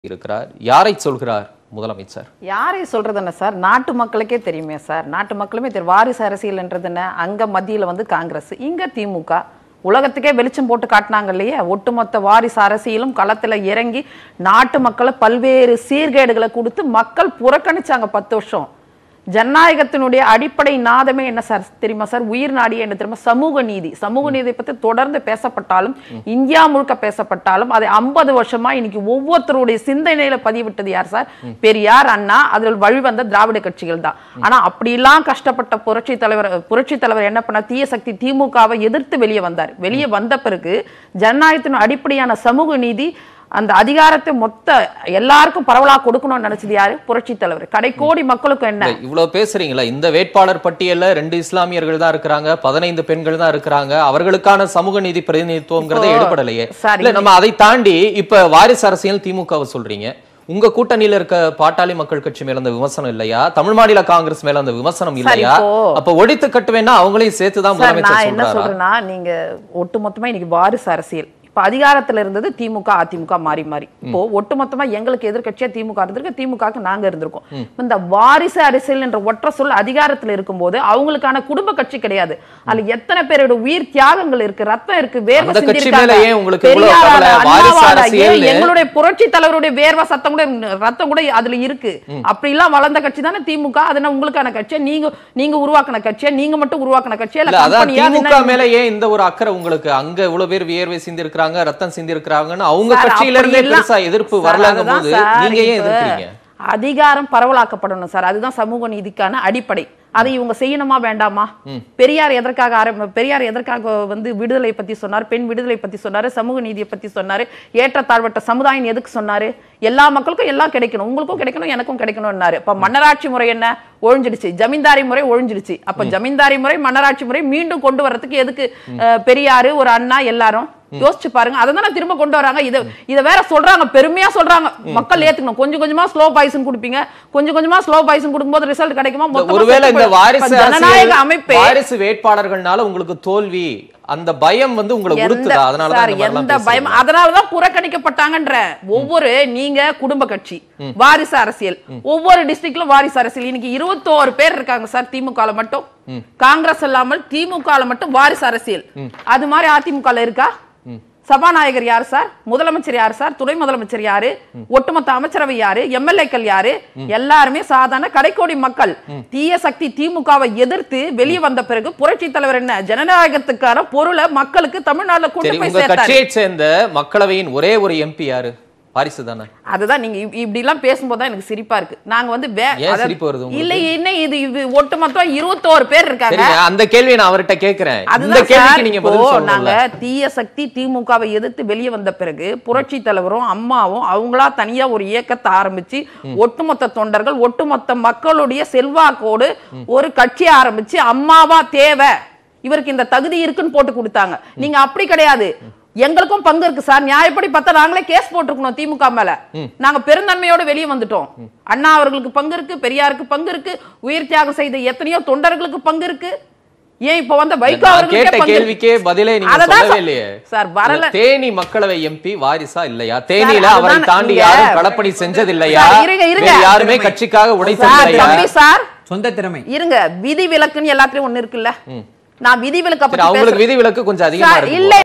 இருக்கிறார் யாரை சொல்கிறார் முதலமைச்சர் யாரை சொல்றது என்ன சார் நாட்டு மக்களுக்கே தெரியுமே சார் நாட்டு மக்களுமே தெரியும் வாரிசு அரசியல்ன்றது என்ன அங்க மத்தியில வந்து காங்கிரஸ் இங்க திமுக உலகத்துக்கே வெளிச்சம் போட்டு காட்டினாங்க இல்லையா ஒட்டுமொத்த வாரிசு அரசியலும் களத்துல இறங்கி நாட்டு மக்களை பல்வேறு சீர்கேடுகளை கொடுத்து மக்கள் புறக்கணிச்சாங்க பத்து வருஷம் ஜனநாயகத்தினுடைய அடிப்படை நாதமே என்ன சார் தெரியுமா சார் உயிர் நாடியே என்ன தெரியுமா சமூக நீதி சமூக நீதியை பத்தி தொடர்ந்து பேசப்பட்டாலும் இந்தியா முழுக்க பேசப்பட்டாலும் அதை ஐம்பது வருஷமா இன்னைக்கு ஒவ்வொருத்தருடைய சிந்தனையில பதிவிட்டது யார் சார் பெரியார் அண்ணா அதில் வழிவந்த திராவிட கட்சிகள் தான் ஆனா அப்படிலாம் கஷ்டப்பட்ட புரட்சி தலைவர் புரட்சி தலைவர் என்ன பண்ண தீய சக்தி திமுகவை எதிர்த்து வெளியே வந்தார் வெளியே வந்த பிறகு ஜனநாயகத்தின் அடிப்படையான சமூக நீதி அந்த அதிகாரத்தை மொத்த எல்லாருக்கும் பரவலா கொடுக்கணும்னு நினைச்சது யாரு புரட்சி தலைவர் கடைக்கோடி மக்களுக்கும் என்ன இல்ல, இவ்வளவு பேசுறீங்களா இந்த வேட்பாளர் பட்டியல்ல ரெண்டு இஸ்லாமியர்கள் தான் இருக்கிறாங்க பதினைந்து பெண்கள் தான் இருக்கிறாங்க அவர்களுக்கான சமூக நீதி பிரதிநிதித்துவம்ங்கிறதே இப்போ, எடுபடலையே சார், இல்ல நம்ம அதை தாண்டி இப்ப வாரிசு அரசியல் திமுகவை சொல்றீங்க உங்க கூட்டணியில இருக்க பாட்டாளி மக்கள் கட்சி மேல அந்த விமர்சனம் இல்லையா தமிழ் மாநில காங்கிரஸ் மேல அந்த விமர்சனம் சார், இல்லையா இப்போ- அப்ப ஒழித்து கட்டுவேன்னா அவங்களையும் சேர்த்துதான் சார் நான் முதலமைச்சர் என்ன சொல்றாரா சொல்றேன்னா நீங்க ஒட்டுமொத்தமா இன்னைக்கு வாரிசு அரசியல் இப்ப அதிகாரத்துல இருந்தது திமுக அதிமுக மாறி மாறி இப்போ ஒட்டுமொத்தமா எங்களுக்கு எதிர்க்கட்சியா திமுக இருந்திருக்கு திமுகக்கு நாங்க இருந்திருக்கோம் இந்த வாரிசு அரசியல் என்ற ஒற்றை சொல் அதிகாரத்துல இருக்கும்போது அவங்களுக்கான குடும்ப கட்சி கிடையாது அதுல எத்தனை பேரோட உயிர் தியாகங்கள் இருக்கு ரத்தம் இருக்கு வேர்வை அந்த கட்சி சிந்திருக்காங்க. மேல ஏன் உங்களுக்கு இவ்வளவு பெரியாரால, கவலை? வாரிசு அண்ணாவால, அரசியல்னு- ஏன் எங்களுடைய புரட்சி தலைவருடைய வேர்வை சத்தம் கூட ரத்தம் கூட அதுல இருக்கு அப்படி எல்லாம் வளர்ந்த கட்சி தானே திமுக அது என்ன உங்களுக்கான கட்சியா நீங்க நீங்க உருவாக்கின கட்சியா நீங்க மட்டும் உருவாக்கின கட்சியா இல்ல இல்ல அதான் கம்பெனியா அது திமுக என்ன? மேல ஏன் இந்த ஒரு அக்கறை உங்களுக்கு அங்க இவ்வளவு பேர் வியர்வை சிந்தி இருக்காங்க ரத்தம் சிந்தி இருக்காங்கன்னு அவங்க சார், கட்சியில இருந்தே அப்படி எல்லாம் பெருசா எதிர்ப்பு சார், வரலங்கும் அதுதான் போது சார், நீங்க ஏன் இப்ப எதிர்க்கிறீங்க அதிகாரம் பரவலாக்கப்படணும் சார் அதுதான் சமூக நீதிக்கான அடிப்படை அதை இவங்க செய்யணுமா வேண்டாமா பெரியார் எதற்காக ஆரம்ப பெரியார் எதற்காக வந்து விடுதலை பத்தி சொன்னார் பெண் விடுதலை பத்தி சொன்னாரு சமூக நீதியை பத்தி சொன்னாரு ஏற்றத்தாழ்வட்ட சமுதாயம் எதுக்கு சொன்னாரு எல்லா மக்களுக்கும் எல்லாம் கிடைக்கணும் உங்களுக்கும் கிடைக்கணும் எனக்கும் கிடைக்கணும்னாரு இப்ப மன்னராட்சி முறை என்ன ஒழிஞ்சிடுச்சு ஜமீன்தாரி முறை ஒழிஞ்சிடுச்சு அப்ப ஜமீன்தாரி முறை மன்னராட்சி முறை மீண்டும் கொண்டு வர்றதுக்கு எதுக்கு அஹ், பெரியாரு ஒரு அண்ணா எல்லாரும் யோசிச்சு பாருங்க அதை தானே திரும்ப கொண்டு வராங்க இத இத வேற சொல்றாங்க பெருமையா சொல்றாங்க மக்கள் ஏத்துக்கணும் கொஞ்சம் கொஞ்சமா ஸ்லோ பாய்சன் குடிப்பீங்க கொஞ்சம் கொஞ்சமா ஸ்லோ பாய்சன் கொடுக்கும்போது ரிசல்ட் கிடைக்குமா இந்த மொத்தமா ஒருவேளை செத்து இந்த போயிடும். வாரிசு இப்ப ஜனநாயக அரசியல், அமைப்பே வாரிசு வேட்பாளர்கள்னால உங்களுக்கு தோல்வி அந்த பயம் வந்து உங்களை எந்த உறுத்துதா அதனால சார், எந்த பயம் அதனாலதான் புறக்கணிக்கப்பட்டாங்கன்ற ஒவ்வொரு நீங்க குடும்ப கட்சி வாரிசு அரசியல் ஒவ்வொரு டிஸ்ட்ரிக்ட்ல வாரிசு அரசியல் இன்னைக்கு இருபத்தோரு பேர் இருக்காங்க சார் திமுக ல மட்டும் காங்கிரஸ் இல்லாமல் திமுக ல மட்டும் வாரிசு அரசியல் அது மாதிரி அதிமுக ல இருக்கா சபாநாயகர் யார் சார் முதலமைச்சர் யார் சார் துணை முதலமைச்சர் யாரு ஒட்டுமொத்த அமைச்சரவை யாரு எம்எல்ஏக்கள் யாரு எல்லாருமே சாதாரண கடைக்கோடி மக்கள் தீய சக்தி திமுகவை எதிர்த்து வெளியே வந்த பிறகு புரட்சி தலைவர் என்ன ஜனநாயகத்துக்கான பொருளை மக்களுக்கு தமிழ்நாட்டுல கொண்டு சரி போய் உங்க சேர்த்தாரு கட்சியை சேர்ந்த மக்களவையின் ஒரே ஒரு எம்பி யாரு வாரிசு தானே அதுதான் நீங்க இப்- இப்படி எல்லாம் பேசும்போது தான் எனக்கு சிரிப்பா இருக்கு நாங்க வந்து வே- ஏன் அதாவது- சிரிப்பு வருது உங்களுக்கு? இல்ல என்ன இது இது ஒட்டுமொத்தம் இருபத்தோரு பேர் இருக்காங்க சரிங்க அந்த கேள்வியை நான் அவர்கிட்ட கேட்கிறேன் இந்த அதுதான் கேள்விக்கு சார், நீங்க இப்போ பதில் நாங்க சொல்லணும்ல தீய சக்தி திமுகவை எதிர்த்து வெளியே வந்த பிறகு புரட்சி தலைவரும் அம்மாவும் அவங்களா தனியா ஒரு இயக்கத்தை ஆரம்பிச்சு ஒட்டுமொத்த தொண்டர்கள் ஒட்டுமொத்த மக்களுடைய செல்வாக்கோடு ஒரு கட்சி ஆரம்பிச்சு அம்மாவா தேவை இவருக்கு இந்த தகுதி இருக்குன்னு போட்டு கொடுத்தாங்க நீங்க அப்படி கிடையாது எங்களுக்கும் பங்கு இருக்கு சார் நியாயப்படி பார்த்தா நாங்களே கேஸ் போட்டிருக்கணும் திமுக மேல நாங்க பெருந்தன்மையோட வெளியே வந்துட்டோம் அண்ணா அவர்களுக்கு பங்கு இருக்கு பெரியாருக்கு பங்கு இருக்கு உயிர் தியாகம் செய்த எத்தனையோ தொண்டர்களுக்கு பங்கு இருக்கு ஏன் இப்ப வந்த வைகோ நான் அவர்களுக்கே கேட்ட பங்கு இருக்கு. கேள்விக்கே பதிலே நீங்க அததான் சொல்லவே சார். இல்லையே சார் வரல இந்த தேனி மக்களவை எம்பி வாரிசா இல்லையா தேனியில சார், அவரை அதுதான் தாண்டி நீங்க- யாரும் களப்பணி செஞ்சது இல்லையா சார், இருங்க, இருங்க. வேறு யாருமே கட்சிக்காக உடைத்தது சார் இல்லையா தம்பி சார் சொந்த திறமை இருங்க விதி விலக்குன்னு எல்லாத்துலயும் ஒண்ணு இருக்குல்ல நான் விதி விலக்க சரி பத்தி அவங்களுக்கு பேசுறேன். விதி விலக்கு கொஞ்சம் அதிகமா சார் இருக்கு இல்ல